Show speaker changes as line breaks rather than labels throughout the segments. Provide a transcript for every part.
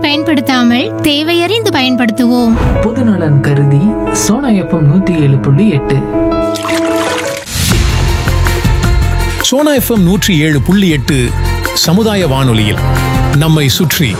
பயன்படுத்தாமல் தேவையறிந்து பயன்படுத்துவோம்
பொதுநலன் கருதி சோனா எஃப்எம் நூத்தி ஏழு புள்ளி எட்டு
சோனா எஃப்எம் நூற்றி ஏழு புள்ளி எட்டு சமுதாய வானொலியில் நம்மை சுற்றி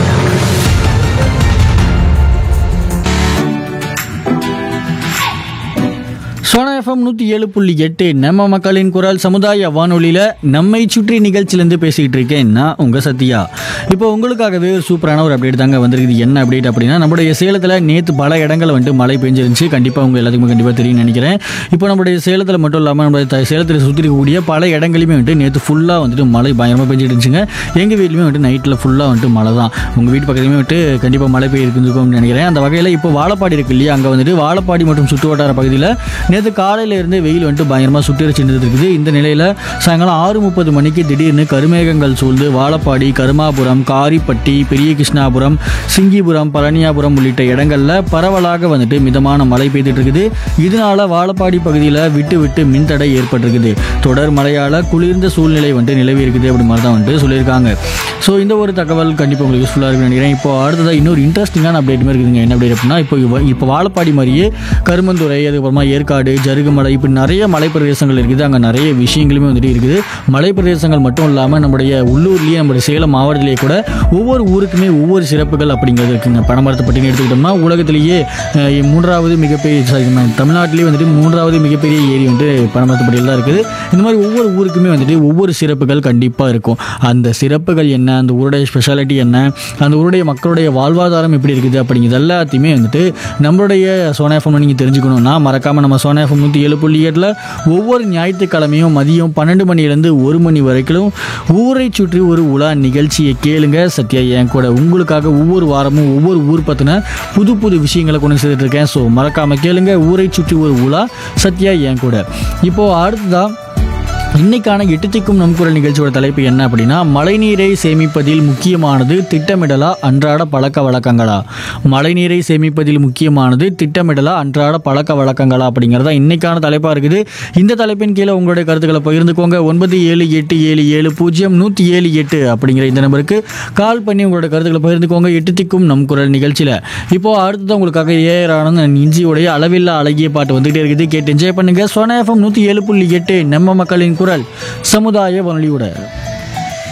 சோனா எஃப்எம் நூற்றி ஏழு புள்ளி எட்டு நம்ம மக்களின் குரல் சமுதாய வானொலியில் நம்மை சுற்றி நிகழ்ச்சியிலேருந்து பேசிக்கிட்டு இருக்கேன் நான் உங்கள் சத்யா இப்போ உங்களுக்காகவே ஒரு சூப்பரான ஒரு அப்டேட் தாங்க வந்திருக்குது என்ன அப்டேட் அப்படின்னா நம்முடைய சேலத்தில் நேற்று பல இடங்கள் வந்துட்டு மழை பெஞ்சிருந்துச்சு கண்டிப்பாக உங்கள் எல்லாத்துக்குமே கண்டிப்பாக தெரியும் நினைக்கிறேன் இப்போ நம்முடைய சேலத்தில் மட்டும் இல்லாமல் நம்மளுடைய த- சேலத்தில் சுற்றி இருக்கக்கூடிய பல இடங்களையுமே வந்துட்டு நேற்று ஃபுல்லாக வந்துட்டு மழை பயங்கரமாக பெஞ்சிட்டு இருந்துச்சுங்க எங்கள் வீட்லையுமே வந்துட்டு நைட்டில் ஃபுல்லாக வந்துட்டு மழை தான் உங்கள் வீட்டு பக்கத்துலையுமே வந்துட்டு கண்டிப்பாக மழை பெய்யிருக்குன்னு நினைக்கிறேன் அந்த வகையில் இப்போ வாழப்பாடி இருக்கு இல்லையா அங்கே வந்துட்டு வாழப்பாடி மற்றும் சுற்று வட்டார பகுதியில் நேற்று காலையில இருந்து வெயில் வந்துட்டு பயங்கரமாக சுட்டரிச்சுட்டு இருக்குது இந்த நிலையில் சாயங்காலம் ஆறு முப்பது மணிக்கு திடீர்னு கருமேகங்கள் சூழ்ந்து வாழப்பாடி கருமாபுரம் காரிப்பட்டி பெரிய கிருஷ்ணாபுரம் சிங்கிபுரம் பழனியாபுரம் உள்ளிட்ட இடங்களில் பரவலாக வந்துட்டு மிதமான மழை பெய்துட்டு இருக்குது இதனால வாழப்பாடி பகுதியில் விட்டு விட்டு மின்தடை ஏற்பட்டிருக்குது தொடர் மழையால் குளிர்ந்த சூழ்நிலை வந்துட்டு நிலவி இருக்குது அப்படி மாதிரி தான் வந்துட்டு சொல்லியிருக்காங்க ஸோ இந்த ஒரு தகவல் கண்டிப்பாக உங்களுக்கு யூஸ்ஃபுல்லாக இருக்குன்னு நினைக்கிறேன் இப்போ அடுத்ததாக இன்னொரு இன்ட்ரெஸ்டிங்கான அப்டேட் மாதிரி இருக்குதுங்க என்ன அப்டேட் அப்படின்னா இப்போ இவ- இப்போ வாழப்பாடி மாதிரியே கருமந்துறை அதுக்கப்புறமா ஏற்காடு ஜருகுமலை இப்படி நிறைய மலை பிரதேசங்கள் இருக்குது அங்கே நிறைய விஷயங்களுமே வந்துட்டு இருக்குது மலை பிரதேசங்கள் மட்டும் இல்லாமல் நம்முடைய உள்ளூர்லேயே நம்முடைய சேலம் மாவட்டத்திலேயே கூட ஒவ்வொரு ஊருக்குமே ஒவ்வொரு சிறப்புகள் அப்படிங்கிறது இருக்குங்க பனமரத்தைப்பட்டின்னு எடுத்துக்கிட்டோம்னா உலகத்திலேயே அஹ், மூன்றாவது மிகப்பெரிய sorry, நம்ம தமிழ்நாட்டிலேயே வந்துட்டு மூன்றாவது மிகப்பெரிய ஏரி வந்துட்டு பனமரத்துப்பட்டியில் தான் இருக்குது இந்த மாதிரி ஒவ்வொரு ஊருக்குமே வந்துட்டு ஒவ்வொரு சிறப்புகள் கண்டிப்பாக இருக்கும் அந்த சிறப்புகள் என்ன அந்த ஊருடைய ஸ்பெஷாலிட்டி என்ன அந்த ஊருடைய மக்களுடைய வாழ்வாதாரம் எப்படி இருக்குது அப்படிங்கிறது எல்லாத்தையுமே வந்துட்டு நம்மளுடைய சோனா எஃப்எம் நீங்கள் தெரிஞ்சுக்கணும்னா மறக்காமல் நம்ம சோனா எஃப்எம் நூற்றி ஏழு புள்ளி ஏழில் ஒவ்வொரு ஞாயிற்றுக்கிழமையும் மதியம் பன்னெண்டு மணிலேருந்து ஒரு மணி வரைக்கும் ஊரை சுற்றி ஒரு உலா நிகழ்ச்சியை கேளுங்க சத்யா என் கூட உங்களுக்காக ஒவ்வொரு வாரமும் ஒவ்வொரு ஊர் பற்றின புது புது விஷயங்களை கொண்டு சேர்த்துட்டு இருக்கேன் ஸோ மறக்காமல் கேளுங்க ஊரை சுற்றி ஒரு உலா சத்யா என் கூட இப்போது அடுத்ததான் இன்னைக்கான எட்டு திக்கும் நம் குரல் நிகழ்ச்சியோட தலைப்பு என்ன அப்படின்னா மழைநீரை சேமிப்பதில் முக்கியமானது திட்டமிடலா அன்றாட பழக்க வழக்கங்களா மழைநீரை சேமிப்பதில் முக்கியமானது திட்டமிடலா அன்றாட பழக்க வழக்கங்களா அப்படிங்கிறதா இன்னைக்கான தலைப்பாக இருக்குது இந்த தலைப்பின் கீழே உங்களுடைய கருத்துக்களை பகிர்ந்துக்கோங்க ஒன்பது ஏழு எட்டு ஏழு ஏழு பூஜ்ஜியம் நூற்றி ஏழு எட்டு அப்படிங்கிற இந்த நம்பருக்கு கால் பண்ணி உங்களோட கருத்துக்களை பகிர்ந்துக்கோங்க எட்டு திக்கும் நம் குரல் நிகழ்ச்சியில் இப்போ அடுத்தது உங்களுக்காக ஏஆர் ஆனந்த் இஞ்சியுடைய அளவில்லா அழகிய பாட்டு வந்துகிட்டே இருக்குது கேட்டு என்ஜாய் பண்ணுங்க சோனா எஃப்எம் நூற்றி ஏழு புள்ளி எட்டு நம்ம மக்களின் குரல் சமுதாய வானொலியோட